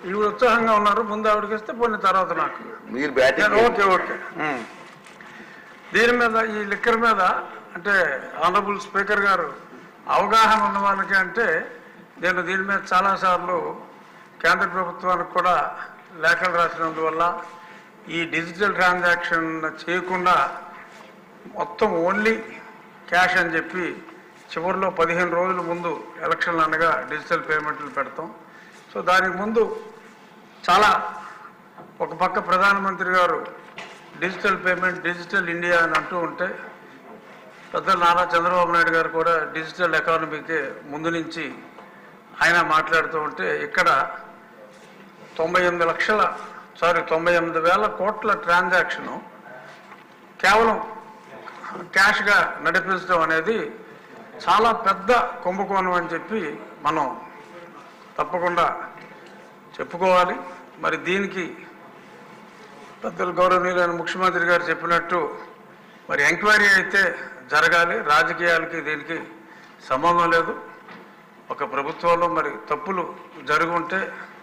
ఈవిడ ఉత్సాహంగా ఉన్నారు ముందు ఆవిడకి ఇస్తే పోయిన తర్వాత నాకు మీరు బ్యాటింగ్ ఓకే ఓకే ఉమ్. దీని మీద ఈ లిక్కర్ మీద అంటే ఆనరబుల్ స్పీకర్ గారు అవగాహన ఉన్న వాళ్ళకి అంటే నేను దీని మీద చాలాసార్లు కేంద్ర ప్రభుత్వానికి కూడా లేఖలు రాసినందువల్ల ఈ డిజిటల్ ట్రాన్సాక్షన్ చేయకుండా మొత్తం ఓన్లీ క్యాష్ అని చెప్పి చివరిలో పదిహేను రోజుల ముందు ఎలక్షన్లు అనగా డిజిటల్ పేమెంట్లు పెడతాం సో దానికి ముందు చాలా ఒక పక్క ప్రధానమంత్రి గారు డిజిటల్ పేమెంట్ డిజిటల్ ఇండియా అని అంటూ ఉంటే పెద్దలు నారా చంద్రబాబు నాయుడు గారు కూడా డిజిటల్ ఎకానమీకి ముందు నుంచి ఆయన మాట్లాడుతూ ఉంటే ఇక్కడ తొంభై ఎనిమిది లక్షల సారీ తొంభై ఎనిమిది వేల కోట్ల ట్రాన్సాక్షను కేవలం క్యాష్గా నడిపించడం అనేది చాలా పెద్ద కుంభకోణం అని చెప్పి మనం తప్పకుండా చెప్పుకోవాలి మరి దీనికి పెద్దలు గౌరవనీయులైన ముఖ్యమంత్రి గారు చెప్పినట్టు మరి ఎంక్వైరీ అయితే జరగాలి రాజకీయాలకి దీనికి సంబంధం లేదు ఒక ప్రభుత్వంలో మరి తప్పులు జరుగుంటే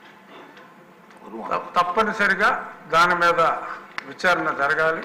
త- తప్పనిసరిగా దాని మీద విచారణ జరగాలి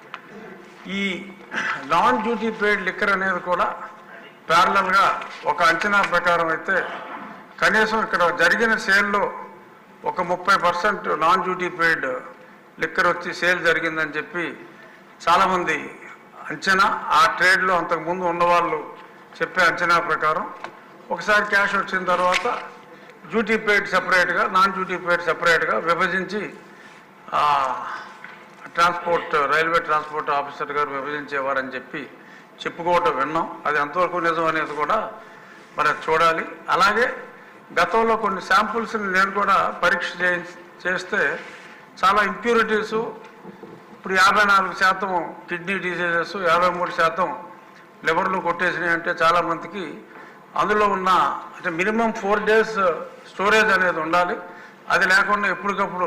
ఈ నాన్ డ్యూటీ పెయిడ్ లిక్కర్ అనేది కూడా ప్యారలల్గా ఒక అంచనా ప్రకారం అయితే కనీసం ఇక్కడ జరిగిన సేల్లో ఒక ముప్పై percent non duty paid liquor వచ్చి సేల్ జరిగిందని చెప్పి చాలామంది అంచనా ఆ ట్రేడ్లో అంతకుముందు ఉన్నవాళ్ళు చెప్పే అంచనా ప్రకారం ఒకసారి క్యాష్ వచ్చిన తర్వాత డ్యూటీ పెయిడ్ సపరేట్గా నాన్ డ్యూటీ పెయిడ్ సపరేట్గా విభజించి ఆ, ట్రాన్స్పోర్ట్ రైల్వే ట్రాన్స్పోర్ట్ ఆఫీసర్ గారు విభజించేవారని చెప్పి చెప్పుకోవటం విన్నాం అది ఎంతవరకు నిజం అనేది కూడా మరి అది చూడాలి అలాగే గతంలో కొన్ని శాంపుల్స్ని నేను కూడా పరీక్ష చేయి చేస్తే చాలా ఇంప్యూరిటీసు ఇప్పుడు యాభై నాలుగు శాతం కిడ్నీ డిసీజెస్ యాభై మూడు శాతం లివర్లు కొట్టేసినాయి అంటే చాలా మందికి అందులో ఉన్న అంటే మినిమం ఫోర్ డేస్ స్టోరేజ్ అనేది ఉండాలి అది లేకుండా ఎప్పటికప్పుడు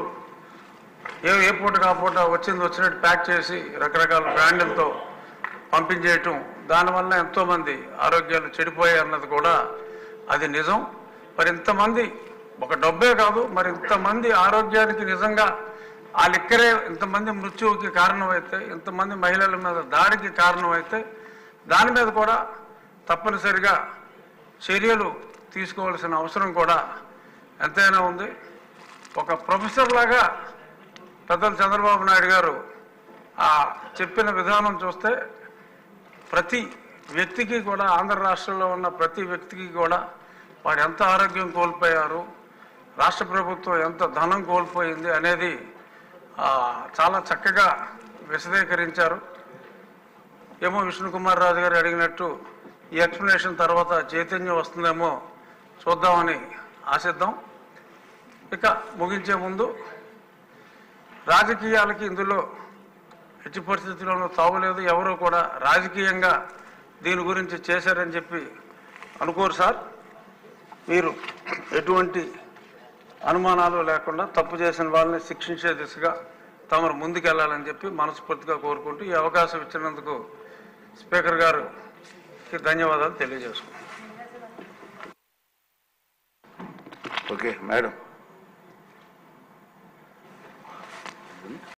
ఏ ఏ పూట కా పూట వచ్చింది వచ్చినట్టు ప్యాక్ చేసి రకరకాల బ్రాండ్లతో పంపించేయటం దానివల్ల ఎంతోమంది ఆరోగ్యాలు చెడిపోయాయి అన్నది కూడా అది నిజం మరి ఇంతమంది ఒక డబ్బే కాదు మరి ఇంతమంది ఆరోగ్యానికి నిజంగా ఆ లిక్కరే ఇంతమంది మృత్యువుకి కారణమైతే ఇంతమంది మహిళల మీద దాడికి కారణమైతే దాని మీద కూడా తప్పనిసరిగా చర్యలు తీసుకోవాల్సిన అవసరం కూడా ఎంతైనా ఉంది ఒక ప్రొఫెసర్ లాగా పెద్దలు చంద్రబాబు నాయుడు గారు ఆ చెప్పిన విధానం చూస్తే ప్రతి వ్యక్తికి కూడా ఆంధ్ర రాష్ట్రంలో ఉన్న ప్రతి వ్యక్తికి కూడా వాడు ఎంత ఆరోగ్యం కోల్పోయారు రాష్ట్ర ప్రభుత్వం ఎంత ధనం కోల్పోయింది అనేది ఆ, చాలా చక్కగా విశదీకరించారు ఏమో విష్ణుకుమార్ రాజు గారు అడిగినట్టు ఈ ఎక్స్ప్లెనేషన్ తర్వాత చైతన్యం వస్తుందేమో చూద్దామని ఆశిద్దాం ఇక ముగించే ముందు రాజకీయాలకి ఇందులో ఎట్టి పరిస్థితుల్లోనూ తావులేదు ఎవరు కూడా రాజకీయంగా దీని గురించి చేశారని చెప్పి అనుకోరు సార్ మీరు ఎటువంటి అనుమానాలు లేకుండా తప్పు చేసిన వాళ్ళని శిక్షించే దిశగా తమరు ముందుకెళ్లాలని చెప్పి మనస్ఫూర్తిగా కోరుకుంటూ ఈ అవకాశం ఇచ్చినందుకు స్పీకర్ గారికి ధన్యవాదాలు తెలియజేసుకుంటాను ఓకే మేడం